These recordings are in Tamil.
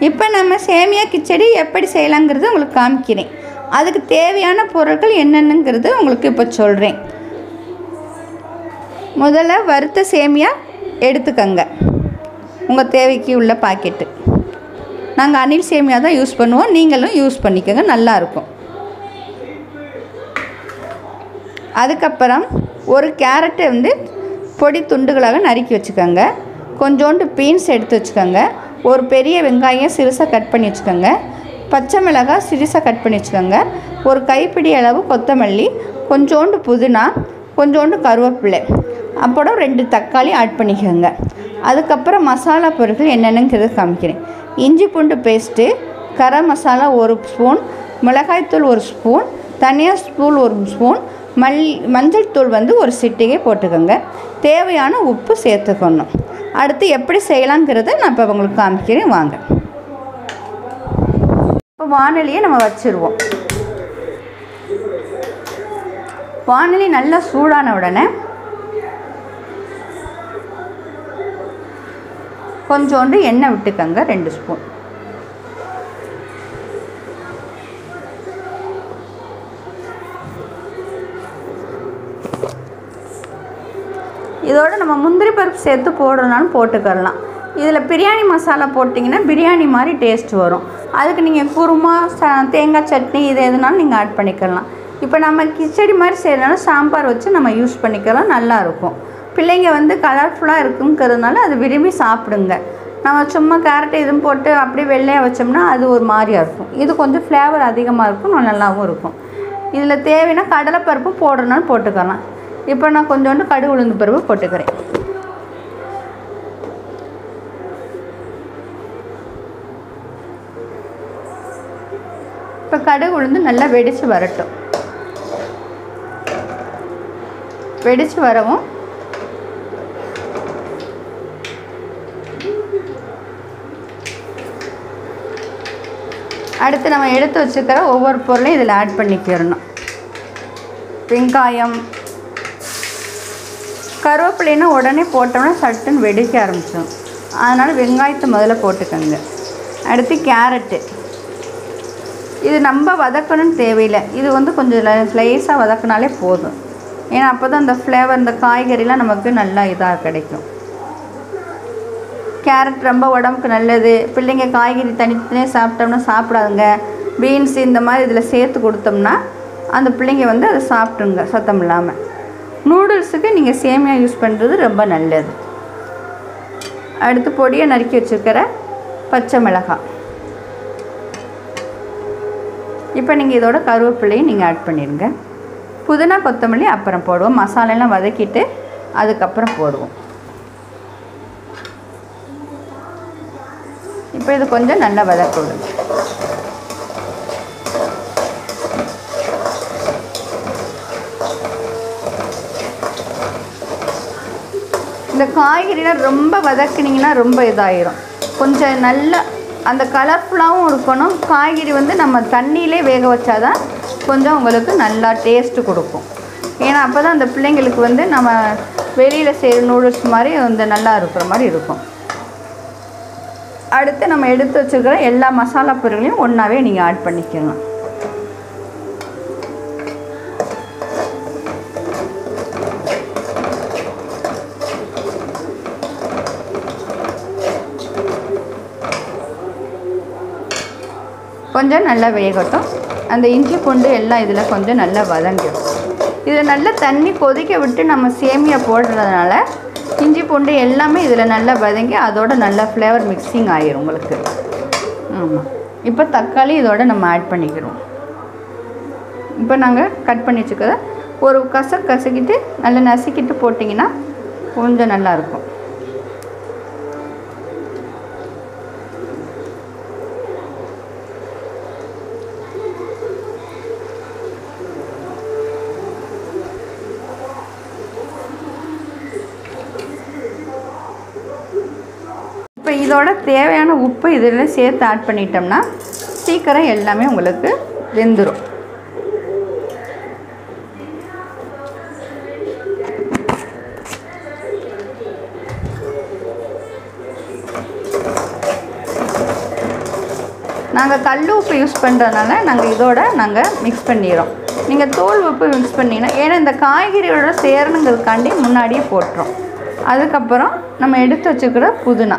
இப்போ நம்ம சேமியா கிச்சடி எப்படி செய்யலாங்கிறது உங்களுக்கு காமிக்கிறேன் அதுக்கு தேவையான பொருட்கள் என்னென்னங்கிறது உங்களுக்கு இப்போ சொல்கிறேன் முதல்ல வறுத்த சேமியா எடுத்துக்கங்க உங்கள் தேவைக்கு உள்ள பாக்கெட்டு நாங்கள் அணில் சேமியா தான் யூஸ் பண்ணுவோம் நீங்களும் யூஸ் பண்ணிக்கோங்க நல்லாயிருக்கும் அதுக்கப்புறம் ஒரு கேரட்டை வந்து பொடி துண்டுகளாக நறுக்கி வச்சுக்கோங்க கொஞ்சோண்டு பீன்ஸ் எடுத்து வச்சுக்கோங்க ஒரு பெரிய வெங்காயம் சிறுசாக கட் பண்ணி வச்சுக்கோங்க பச்சை மிளகாய் சிறுசாக கட் பண்ணி வச்சுக்கோங்க ஒரு கைப்பிடி அளவு கொத்தமல்லி கொஞ்சோண்டு புதினா கொஞ்சோண்டு கருவேப்பிலை அப்புறம் ரெண்டு தக்காளி ஆட் பண்ணிக்கோங்க அதுக்கப்புறம் மசாலா பொருட்கள் என்னென்னங்கிறது காமிக்கிறேன் இஞ்சி பூண்டு பேஸ்ட்டு கரம் மசாலா ஒரு ஸ்பூன் மிளகாய்த்தூள் ஒரு ஸ்பூன் தனியா ஸ்பூன் ஒரு ஸ்பூன் மல் மஞ்சள் தூள் வந்து ஒரு சிட்டிகை போட்டுக்கோங்க தேவையான உப்பு சேர்த்துக்கணும் அடுத்து எப்படி செய்யலாங்கிறத நான் இப்போ உங்களுக்கு காமிக்கிறேன் வாங்க இப்போ வானொலியை நம்ம வச்சுருவோம் வானொலி நல்லா சூடான உடனே கொஞ்சோண்டு எண்ணெய் விட்டுக்கோங்க ரெண்டு ஸ்பூன் இதோட நம்ம முந்திரி பருப்பு சேர்த்து போடுறதுனாலும் போட்டுக்கலாம் இதில் பிரியாணி மசாலா போட்டிங்கன்னா பிரியாணி மாதிரி டேஸ்ட் வரும் அதுக்கு நீங்கள் குருமா ச தேங்காய் சட்னி இது எதுனாலும் நீங்கள் ஆட் பண்ணிக்கலாம் இப்போ நம்ம கிச்சடி மாதிரி செய்யறதுனால சாம்பார் வச்சு நம்ம யூஸ் பண்ணிக்கலாம் நல்லாயிருக்கும் பிள்ளைங்க வந்து கலர்ஃபுல்லாக இருக்குங்கிறதுனால அது விரும்பி சாப்பிடுங்க நம்ம சும்மா கேரட் இதுவும் போட்டு அப்படியே வெள்ளையாக வச்சோம்னா அது ஒரு மாதிரியாக இருக்கும் இது கொஞ்சம் ஃப்ளேவர் அதிகமாக இருக்கும் நல்லாவும் இருக்கும் இதில் தேவைன்னா கடலைப்பருப்பு போடுறதுனாலும் போட்டுக்கலாம் இப்போ நான் கொஞ்சோண்டு கடுகு உளுந்து பருப்பு போட்டுக்கிறேன் இப்போ கடுகு உளுந்து நல்லா வெடித்து வரட்டும் வெடித்து வரவும் அடுத்து நம்ம எடுத்து வச்சுக்கிற ஒவ்வொரு பொருளையும் இதில் ஆட் பண்ணிக்கிறணும் வெங்காயம் கருவேப்பிலைன்னா உடனே போட்டோம்னா சட்டுன்னு வெடிக்க ஆரம்பிச்சிடும் அதனால் வெங்காயத்தை முதல்ல போட்டுக்கோங்க அடுத்து கேரட்டு இது நம்ம வதக்கணும்னு தேவையில்லை இது வந்து கொஞ்சம் லேஸாக வதக்கினாலே போதும் ஏன்னா அப்போ தான் அந்த ஃப்ளேவர் இந்த காய்கறிலாம் நமக்கு நல்லா இதாக கிடைக்கும் கேரட் ரொம்ப உடம்புக்கு நல்லது பிள்ளைங்க காய்கறி தனித்தனியாக சாப்பிட்டோம்னா சாப்பிடாதுங்க பீன்ஸ் இந்த மாதிரி இதில் சேர்த்து கொடுத்தோம்னா அந்த பிள்ளைங்க வந்து அதை சாப்பிட்டுங்க சத்தம் இல்லாமல் நூடுல்ஸுக்கு நீங்கள் சேமியா யூஸ் பண்ணுறது ரொம்ப நல்லது அடுத்து பொடியை நறுக்கி வச்சுருக்கிற பச்சை மிளகாய் இப்போ நீங்கள் இதோட கருவேப்பிலையும் நீங்கள் ஆட் பண்ணிடுங்க புதினா கொத்தமல்லி அப்புறம் போடுவோம் மசாலாலாம் வதக்கிட்டு அதுக்கப்புறம் போடுவோம் இப்போ இது கொஞ்சம் நல்லா வதக்க விடுங்க இந்த காய்கறிலாம் ரொம்ப வதக்குனீங்கன்னா ரொம்ப இதாயிரும் கொஞ்சம் நல்ல அந்த கலர்ஃபுல்லாகவும் இருக்கணும் காய்கறி வந்து நம்ம தண்ணியிலே வேக வச்சாதான் கொஞ்சம் உங்களுக்கு நல்லா டேஸ்ட்டு கொடுக்கும் ஏன்னா அப்போ தான் அந்த பிள்ளைங்களுக்கு வந்து நம்ம வெளியில் செய்கிற நூடுல்ஸ் மாதிரி வந்து நல்லா இருக்கிற மாதிரி இருக்கும் அடுத்து நம்ம எடுத்து வச்சுருக்கிற எல்லா மசாலா பொருட்களையும் ஒன்றாவே நீங்கள் ஆட் பண்ணிக்கணும் கொஞ்சம் நல்லா வேகட்டும் அந்த இஞ்சி பூண்டு எல்லாம் இதில் கொஞ்சம் நல்லா வதங்கிடும் இதில் நல்லா தண்ணி கொதிக்க விட்டு நம்ம சேமியா போடுறதுனால இஞ்சி பூண்டு எல்லாமே இதில் நல்லா வதங்கி அதோட நல்லா ஃப்ளேவர் மிக்சிங் ஆயிரும் உங்களுக்கு ஆமாம் இப்போ தக்காளி இதோட நம்ம ஆட் பண்ணிக்கிறோம் இப்போ நாங்கள் கட் பண்ணி வச்சுக்கிறத ஒரு கச கசக்கிட்டு நல்லா நசுக்கிட்டு போட்டிங்கன்னா கொஞ்சம் நல்லாயிருக்கும் இப்போ இதோட தேவையான உப்பு இதில் சேர்த்து ஆட் பண்ணிட்டோம்னா சீக்கிரம் எல்லாமே உங்களுக்கு வெந்துடும் நாங்கள் கல் உப்பு யூஸ் பண்ணுறதுனால நாங்கள் இதோட நாங்கள் மிக்ஸ் பண்ணிடுறோம் நீங்கள் தூள் உப்பு மிக்ஸ் பண்ணிங்கன்னா ஏன்னா இந்த காய்கறியோட சேரணுங்கிறதுக்காண்டி முன்னாடியே போட்டுரும் அதுக்கப்புறம் நம்ம எடுத்து வச்சுக்கிற புதினா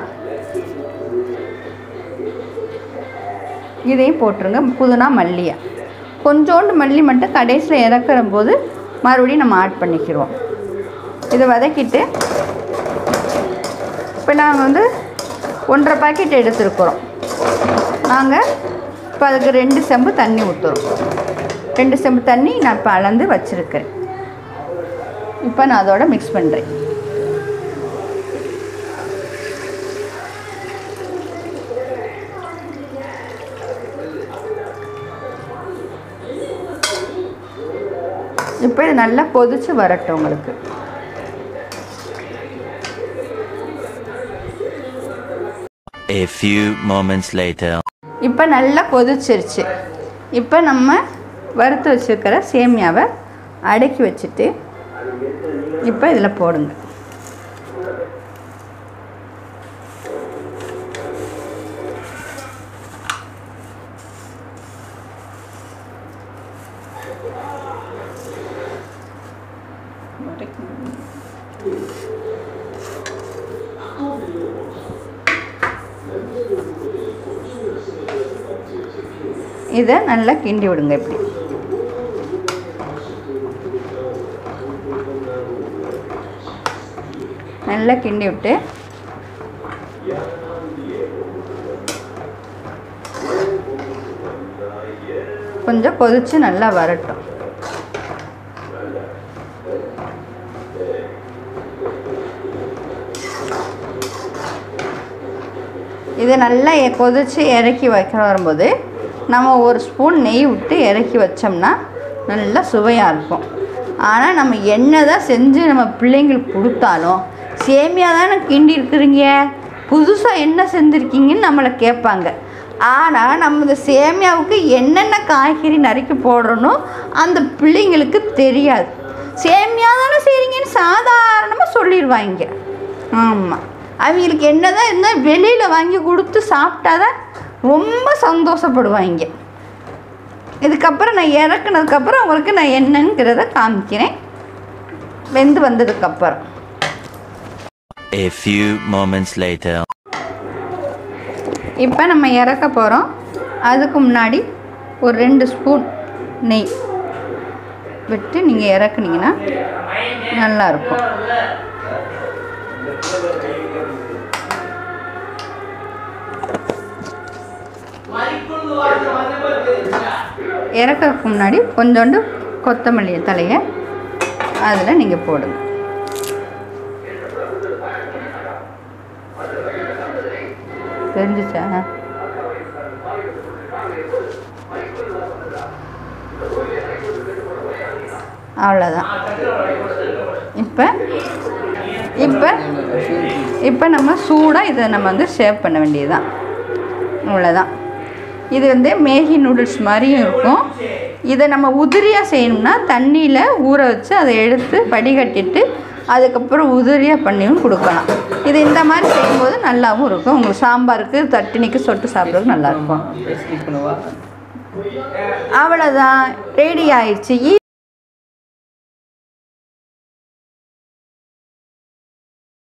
இதையும் போட்டுருங்க புதினா மல்லியை கொஞ்சோண்டு மல்லி மட்டும் கடைசியில் இறக்குற போது மறுபடியும் நம்ம ஆட் பண்ணிக்கிறோம் இதை வதக்கிட்டு இப்போ நாங்கள் வந்து ஒன்றரை பாக்கெட் எடுத்துருக்குறோம் நாங்கள் இப்போ அதுக்கு ரெண்டு செம்பு தண்ணி ஊற்றுறோம் ரெண்டு செம்பு தண்ணி நான் இப்போ அளந்து வச்சுருக்கேன் இப்போ நான் அதோட மிக்ஸ் பண்ணுறேன் இப்போ இது நல்லா கொதிச்சு வரட்டும் உங்களுக்கு A few moments later. இப்போ நல்லா கொதிச்சிருச்சு இப்போ நம்ம வறுத்து வச்சுருக்கிற சேமியாவை அடக்கி வச்சுட்டு இப்போ இதில் போடுங்க இதை நல்லா கிண்டி விடுங்க இப்படி நல்லா கிண்டி விட்டு கொஞ்சம் கொதிச்சு நல்லா வரட்டும் இது நல்லா எ- கொதிச்சு இறக்கி வைக்க வரும்போது நம்ம ஒரு ஸ்பூன் நெய் விட்டு இறக்கி வச்சோம்னா நல்லா சுவையாக இருக்கும் ஆனால் நம்ம என்ன தான் செஞ்சு நம்ம பிள்ளைங்களுக்கு கொடுத்தாலும் சேமியா தானே கிண்டி இருக்கிறீங்க புதுசாக என்ன செஞ்சுருக்கீங்கன்னு நம்மளை கேட்பாங்க ஆனால் நம்ம இந்த சேமியாவுக்கு என்னென்ன காய்கறி நறுக்கி போடுறனோ அந்த பிள்ளைங்களுக்கு தெரியாது சேமியா தானே செய்கிறீங்கன்னு சாதாரணமாக சொல்லிடுவாங்க ஆமாம் அவங்களுக்கு என்னதான் இருந்தால் வெளியில் வாங்கி கொடுத்து சாப்பிட்டாதான் ரொம்ப சந்தோஷப்படுவாங்க இதுக்கப்புறம் நான் இறக்குனதுக்கப்புறம் உங்களுக்கு நான் என்னங்கிறத காமிக்கிறேன் வெந்து வந்ததுக்கப்புறம் A few moments later. இப்போ நம்ம இறக்க போகிறோம் அதுக்கு முன்னாடி ஒரு ரெண்டு ஸ்பூன் நெய் விட்டு நீங்கள் இறக்குனீங்கன்னா நல்லாயிருக்கும் இறக்கறதுக்கு முன்னாடி கொஞ்சோண்டு கொத்தமல்லி தலையை அதில் நீங்கள் போடுங்க தெரிஞ்சிச்சா அவ்வளோதான் இப்போ இப்போ இப்போ நம்ம சூடாக இதை நம்ம வந்து சேவ் பண்ண வேண்டியதுதான் அவ்வளோதான் இது வந்து மேகி நூடுல்ஸ் மாதிரியும் இருக்கும் இதை நம்ம உதிரியாக செய்யணும்னா தண்ணியில் ஊற வச்சு அதை எடுத்து வடிகட்டிட்டு அதுக்கப்புறம் உதிரியாக பண்ணியும் கொடுக்கலாம் இது இந்த மாதிரி செய்யும்போது நல்லாவும் இருக்கும் உங்களுக்கு சாம்பாருக்கு தட்டினிக்கு சொட்டு சாப்பிட்றதுக்கு நல்லாயிருக்கும் ஸ்கிப் பண்ணுவா அவ்வளோதான் ரெடி ஆயிடுச்சு